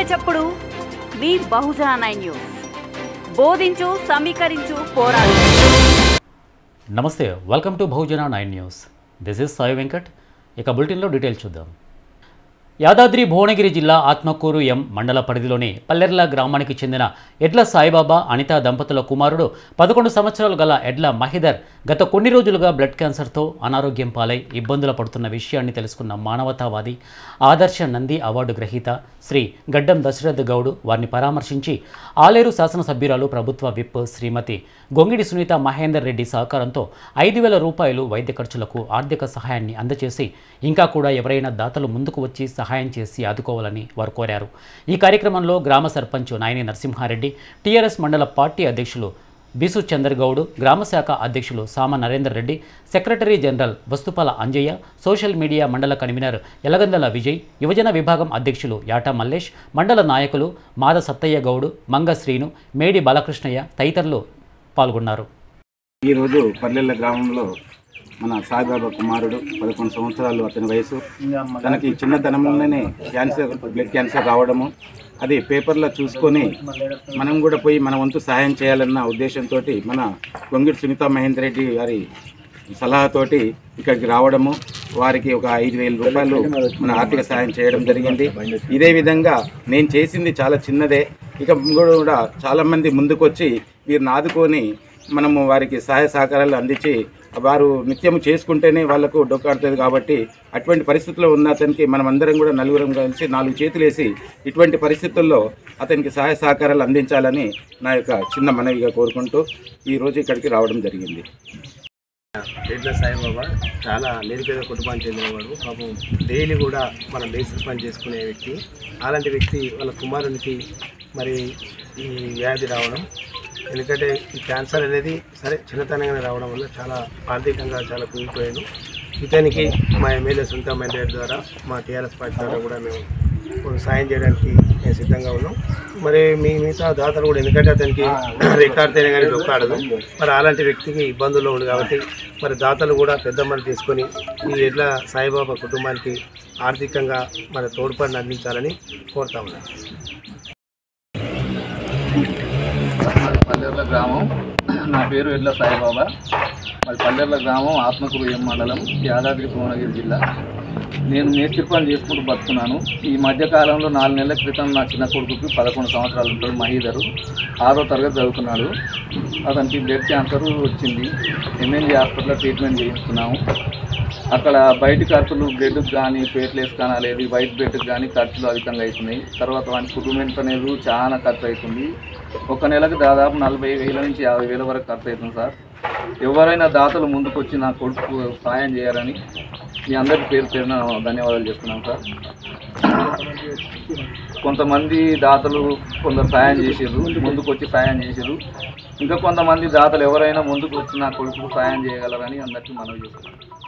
చప్పుడు మీ బహుజన nine news బోధించు సమీకరించు పోరాడు నమస్తే welcome to Bahujana nine news this is Sai Venkat ఇక బులెటిన్లో డీటెయిల్స్ చూద్దాం యాదాద్రి భువనగిరి జిల్లా ఆత్మకూరు ఎం మండల పరిధిలోని పల్లెర్ల గ్రామానికి చెందిన ఎడ్ల సాయిబాబా అనిత దంపతుల కుమారుడు పదకొండు సంవత్సరాలు గల ఎడ్ల మహిదర్ గత కొన్ని రోజులుగా బ్లడ్ క్యాన్సర్తో అనారోగ్యం పాలై ఇబ్బందులు పడుతున్న విషయాన్ని తెలుసుకున్న మానవతావాది ఆదర్శ నంది అవార్డు గ్రహీత శ్రీ గడ్డం దశరథ్ గౌడ్ వారిని పరామర్శించి ఆలేరు శాసనసభ్యురాలు ప్రభుత్వ విప్ శ్రీమతి గొంగిడి సునీత మహేందర్ రెడ్డి సహకారంతో ఐదు వేల రూపాయలు వైద్య ఖర్చులకు ఆర్థిక సహాయాన్ని అందజేసి ఇంకా కూడా ఎవరైనా దాతలు ముందుకు వచ్చి సహాయం చేసి ఆదుకోవాలని వారు కోరారు ఈ కార్యక్రమంలో గ్రామ సర్పంచ్ నాయని నరసింహారెడ్డి టీఆర్ఎస్ మండల పార్టీ అధ్యక్షులు బిసు చంద్రగౌడ్ గ్రామ శాఖ అధ్యక్షులు Sama Narender Reddy secretary general Vastupala Anjaiah social media మండల కన్వీనర్ ఎలగందల విజయ్ యువజన విభాగం అధ్యక్షులు యాటా మల్లేష్ మండల నాయకులు మాద సత్తయ్య గౌడ్ మంగ శ్రీను మేడి బాలకృష్ణయ్య తదితరులు పాల్గొన్నారు ఈరోజు పల్లెల గ్రామంలో మన సాయిబాబా కుమారుడు పదకొండు సంవత్సరాలు అతని వయసు తనకి చిన్నతనంలోనే క్యాన్సర్ బ్లడ్ క్యాన్సర్ రావడము అది పేపర్లో చూసుకొని మనం కూడా పోయి మన వంతు సహాయం చేయాలన్న ఉద్దేశంతో మన గొంగిడి సునీత మహేందర్ రెడ్డి గారి సలహాతోటి ఇక్కడికి రావడము వారికి ఒక ఐదు వేల రూపాయలు మన ఆర్థిక సహాయం చేయడం జరిగింది ఇదే విధంగా నేను చేసింది చాలా చిన్నదే ఇక కూడా చాలామంది ముందుకొచ్చి వీరిని ఆదుకొని మనము వారికి సహాయ సహకారాలు అందించి వారు నిత్యం చేసుకుంటేనే వాళ్ళకు డొక్కాడుతుంది కాబట్టి అటువంటి పరిస్థితుల్లో ఉన్న అతనికి మనం అందరం కూడా నలుగురం కలిసి నాలుగు చేతులు వేసి ఇటువంటి పరిస్థితుల్లో అతనికి సహాయ సహకారాలు అందించాలని నా యొక్క చిన్న మనవిగా కోరుకుంటూ ఈరోజు ఇక్కడికి రావడం జరిగింది రెడ్ల సాయిబాబా చాలా నిరుపేద కుటుంబానికి చెందినవాడు పాపం డైలీ కూడా మన బేసిక్ పని చేసుకునే వ్యక్తి అలాంటి వ్యక్తి వాళ్ళ కుమారునికి మరి ఈ వ్యాధి రావడం ఎందుకంటే ఈ క్యాన్సర్ అనేది సరే చిన్నతనంగానే రావడం వల్ల చాలా ఆర్థికంగా చాలా కూలిపోయాడు ఇతనికి మా ఎమ్మెల్యే సొంత మంత్రి ద్వారా మా టీఆర్ఎస్ పార్టీ ద్వారా కూడా మేము సాయం చేయడానికి మేము సిద్ధంగా ఉన్నాం మరి మీ మిగతా దాతలు కూడా ఎందుకంటే అతనికి రికార్డ్ తేనే కానీ డొక్కాడదు మరి అలాంటి వ్యక్తికి ఇబ్బందుల్లో ఉంది కాబట్టి మరి దాతలు కూడా పెద్ద మన తీసుకొని ఈ ఎడ్ల సాయిబాబా కుటుంబానికి ఆర్థికంగా మరి తోడ్పడిని అందించాలని కోరుతా ఉన్నాను మాది పల్లెర్ల గ్రామం నా పేరు ఎడ్ల సాయిబాబా మరి పల్లెర్ల గ్రామం ఆత్మకూరు ఎం మండలం యాదాద్రి భువనగిరి జిల్లా నేను మేస్త్రి పని చేసుకుంటూ బతుకున్నాను ఈ మధ్య కాలంలో నాలుగు నెలల క్రితం నా చిన్న కొడుకుకి పదకొండు సంవత్సరాలు ఉంటాడు మహీధరు ఆరో తరగతి చదువుతున్నాడు అతనికి బ్లడ్ క్యాన్సర్ వచ్చింది ఎంఎన్జీ హాస్పిటల్లో ట్రీట్మెంట్ చేయిస్తున్నాము అక్కడ బయట ఖర్చులు బ్లడ్కి కానీ ప్లేట్లెస్ కానీ లేదు వైట్ బ్లడ్కి కానీ ఖర్చులు అధికంగా అవుతున్నాయి తర్వాత వాని కుటుంబం అనేది చాలా ఖర్చు అవుతుంది ఒక నెలకు దాదాపు నలభై వేల నుంచి యాభై వేల వరకు ఖర్చు అవుతుంది సార్ ఎవరైనా దాతలు ముందుకు వచ్చి నా కొడుకు సాయం చేయాలని మీ అందరి పేరు పేరున ధన్యవాదాలు చేస్తున్నాం సార్ కొంతమంది దాతలు కొందరు సాయం చేసారు ముందుకు వచ్చి సాయం చేసారు ఇంకా కొంతమంది దాతలు ఎవరైనా ముందుకు వచ్చి నా కొడుకు సాయం చేయగలరని అందరికీ మనవి చేస్తున్నాం